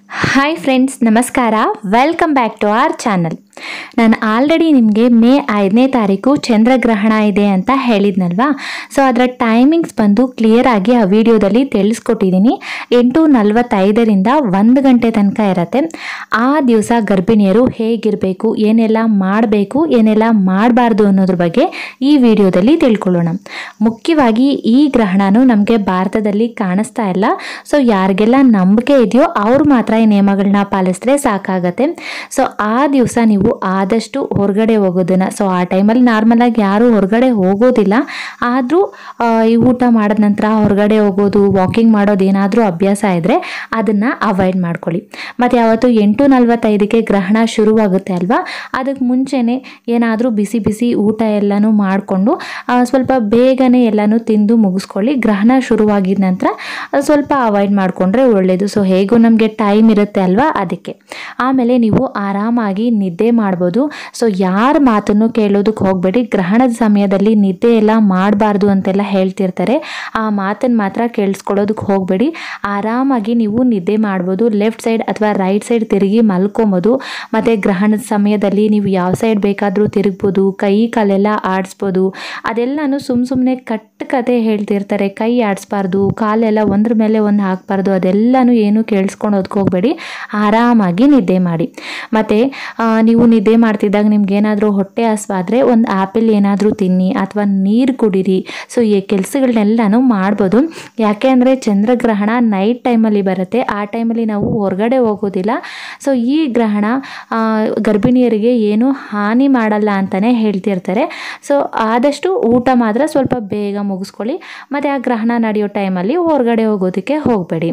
hi friends ನಮಸ್ಕಾರ welcome back to our channel ನಾನು already ನಿಮಗೆ ಮೇ ಐದನೇ ತಾರೀಕು ಚಂದ್ರಗ್ರಹಣ ಇದೆ ಅಂತ ಹೇಳಿದ್ನಲ್ವಾ ಸೊ ಅದರ ಟೈಮಿಂಗ್ಸ್ ಬಂದು ಕ್ಲಿಯರ್ ಆಗಿ ಆ ವಿಡಿಯೋದಲ್ಲಿ ತಿಳಿಸ್ಕೊಟ್ಟಿದ್ದೀನಿ ಎಂಟು ನಲವತ್ತೈದರಿಂದ ಒಂದು ಗಂಟೆ ತನಕ ಇರತ್ತೆ ಆ ದಿವಸ ಗರ್ಭಿಣಿಯರು ಹೇಗಿರಬೇಕು ಏನೆಲ್ಲ ಮಾಡಬೇಕು ಏನೆಲ್ಲ ಮಾಡಬಾರ್ದು ಅನ್ನೋದ್ರ ಬಗ್ಗೆ ಈ ವಿಡಿಯೋದಲ್ಲಿ ತಿಳ್ಕೊಳ್ಳೋಣ ಮುಖ್ಯವಾಗಿ ಈ ಗ್ರಹಣನೂ ನಮಗೆ ಭಾರತದಲ್ಲಿ ಕಾಣಿಸ್ತಾ ಇಲ್ಲ ಸೊ ಯಾರಿಗೆಲ್ಲ ನಂಬಿಕೆ ಇದೆಯೋ ಅವ್ರು ಮಾತ್ರ ಈ ನಿಯಮಗಳನ್ನ ಪಾಲಿಸಿದ್ರೆ ಸಾಕಾಗತ್ತೆ ಸೊ ಆ ದಿವಸ ನೀವು ಆದಷ್ಟು ಹೊರಗಡೆ ಹೋಗೋದನ್ನ ಸೊ ಆ ಟೈಮಲ್ಲಿ ನಾರ್ಮಲಾಗಿ ಯಾರು ಹೊರಗಡೆ ಹೋಗೋದಿಲ್ಲ ಆದರೂ ಈ ಊಟ ಮಾಡಿದ ನಂತರ ಹೊರಗಡೆ ಹೋಗೋದು ವಾಕಿಂಗ್ ಮಾಡೋದು ಏನಾದರೂ ಅಭ್ಯಾಸ ಇದ್ದರೆ ಅದನ್ನು ಅವಾಯ್ಡ್ ಮಾಡ್ಕೊಳ್ಳಿ ಮತ್ತು ಯಾವತ್ತು ಎಂಟು ನಲ್ವತ್ತೈದಕ್ಕೆ ಗ್ರಹಣ ಶುರುವಾಗುತ್ತೆ ಅಲ್ವಾ ಅದಕ್ಕೆ ಮುಂಚೆನೇ ಏನಾದರೂ ಬಿಸಿ ಬಿಸಿ ಊಟ ಎಲ್ಲನೂ ಮಾಡಿಕೊಂಡು ಸ್ವಲ್ಪ ಬೇಗನೆ ಎಲ್ಲನೂ ತಿಂದು ಮುಗಿಸ್ಕೊಳ್ಳಿ ಗ್ರಹಣ ಶುರುವಾಗಿದ ನಂತರ ಸ್ವಲ್ಪ ಅವಾಯ್ಡ್ ಮಾಡಿಕೊಂಡ್ರೆ ಒಳ್ಳೆಯದು ಸೊ ಹೇಗೂ ನಮಗೆ ಟೈಮ್ ಇರುತ್ತೆ ಅಲ್ವಾ ಅದಕ್ಕೆ ಆಮೇಲೆ ನೀವು ಆರಾಮಾಗಿ ನಿದ್ದೆ ಮಾಡ್ಬೋದು ಸೊ ಯಾರ ಮಾತನ್ನು ಕೇಳೋದಕ್ಕೆ ಹೋಗಬೇಡಿ ಗ್ರಹಣದ ಸಮಯದಲ್ಲಿ ನಿದ್ದೆ ಎಲ್ಲ ಮಾಡಬಾರ್ದು ಅಂತೆಲ್ಲ ಹೇಳ್ತಿರ್ತಾರೆ ಆ ಮಾತನ್ನು ಮಾತ್ರ ಕೇಳಿಸ್ಕೊಳ್ಳೋದಕ್ಕೆ ಹೋಗಬೇಡಿ ಆರಾಮಾಗಿ ನೀವು ನಿದ್ದೆ ಮಾಡ್ಬೋದು ಲೆಫ್ಟ್ ಸೈಡ್ ಅಥವಾ ರೈಟ್ ಸೈಡ್ ತಿರುಗಿ ಮಲ್ಕೊಬೋದು ಮತ್ತು ಗ್ರಹಣದ ಸಮಯದಲ್ಲಿ ನೀವು ಯಾವ ಸೈಡ್ ಬೇಕಾದರೂ ತಿರುಗ್ಬೋದು ಕೈ ಕಾಲೆಲ್ಲ ಆಡಿಸ್ಬೋದು ಅದೆಲ್ಲನೂ ಸುಮ್ಮ ಸುಮ್ಮನೆ ಕಟ್ಟು ಕತೆ ಹೇಳ್ತಿರ್ತಾರೆ ಕೈ ಆಡಿಸ್ಬಾರ್ದು ಕಾಲೆಲ್ಲ ಒಂದ್ರ ಮೇಲೆ ಒಂದು ಹಾಕಬಾರ್ದು ಅದೆಲ್ಲನೂ ಏನು ಕೇಳಿಸ್ಕೊಳೋದಕ್ಕೆ ಹೋಗಬೇಡಿ ಆರಾಮಾಗಿ ನಿದ್ದೆ ಮಾಡಿ ಮತ್ತು ನೀವು ನಿದ್ದೆ ಮಾಡ್ತಿದ್ದಾಗ ನಿಮ್ಗೆ ಏನಾದರೂ ಹೊಟ್ಟೆ ಹಸ್ವಾದರೆ ಒಂದು ಆ್ಯಪಲ್ ಏನಾದರೂ ತಿನ್ನಿ ಅಥವಾ ನೀರು ಕುಡೀರಿ ಸೊ ಈ ಕೆಲಸಗಳನ್ನೆಲ್ಲನೂ ಮಾಡ್ಬೋದು ಯಾಕೆ ಅಂದರೆ ಚಂದ್ರಗ್ರಹಣ ನೈಟ್ ಟೈಮಲ್ಲಿ ಬರುತ್ತೆ ಆ ಟೈಮಲ್ಲಿ ನಾವು ಹೊರಗಡೆ ಹೋಗೋದಿಲ್ಲ ಸೊ ಈ ಗ್ರಹಣ ಆ, ಗರ್ಭಿಣಿಯರಿಗೆ ಏನು ಹಾನಿ ಮಾಡಲ್ಲ ಅಂತಲೇ ಹೇಳ್ತಿರ್ತಾರೆ ಸೊ ಆದಷ್ಟು ಊಟ ಮಾತ್ರ ಸ್ವಲ್ಪ ಬೇಗ ಮುಗಿಸ್ಕೊಳ್ಳಿ ಮತ್ತು ಆ ಗ್ರಹಣ ನಡೆಯೋ ಟೈಮಲ್ಲಿ ಹೊರಗಡೆ ಹೋಗೋದಕ್ಕೆ ಹೋಗಬೇಡಿ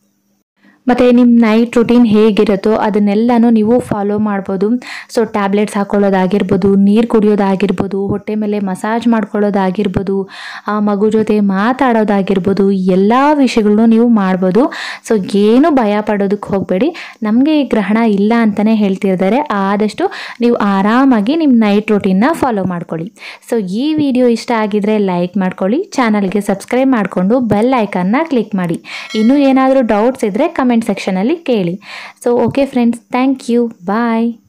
ಮತ್ತು ನಿಮ್ಮ ನೈಟ್ ರುಟೀನ್ ಹೇಗಿರುತ್ತೋ ಅದನ್ನೆಲ್ಲನೂ ನೀವು ಫಾಲೋ ಮಾಡ್ಬೋದು ಸೊ ಟ್ಯಾಬ್ಲೆಟ್ಸ್ ಹಾಕೊಳ್ಳೋದಾಗಿರ್ಬೋದು ನೀರು ಕುಡಿಯೋದಾಗಿರ್ಬೋದು ಹೊಟ್ಟೆ ಮೇಲೆ ಮಸಾಜ್ ಮಾಡ್ಕೊಳ್ಳೋದಾಗಿರ್ಬೋದು ಆ ಮಗು ಜೊತೆ ಮಾತಾಡೋದಾಗಿರ್ಬೋದು ಎಲ್ಲ ವಿಷಯಗಳನ್ನೂ ನೀವು ಮಾಡ್ಬೋದು ಸೊ ಏನು ಭಯ ಪಡೋದಕ್ಕೆ ಹೋಗಬೇಡಿ ನಮಗೆ ಈ ಗ್ರಹಣ ಇಲ್ಲ ಅಂತಲೇ ಹೇಳ್ತಿದ್ದಾರೆ ಆದಷ್ಟು ನೀವು ಆರಾಮಾಗಿ ನಿಮ್ಮ ನೈಟ್ ರುಟೀನ್ನ ಫಾಲೋ ಮಾಡ್ಕೊಳ್ಳಿ ಸೊ ಈ ವಿಡಿಯೋ ಇಷ್ಟ ಆಗಿದ್ರೆ ಲೈಕ್ ಮಾಡ್ಕೊಳ್ಳಿ ಚಾನಲ್ಗೆ ಸಬ್ಸ್ಕ್ರೈಬ್ ಮಾಡಿಕೊಂಡು ಬೆಲ್ ಐಕನ್ನ ಕ್ಲಿಕ್ ಮಾಡಿ ಇನ್ನೂ ಏನಾದರೂ ಡೌಟ್ಸ್ ಇದ್ದರೆ ಕಮೆಂಟ್ ಸೆಕ್ಷನಲ್ಲಿ ಕೇಳಿ so okay friends thank you bye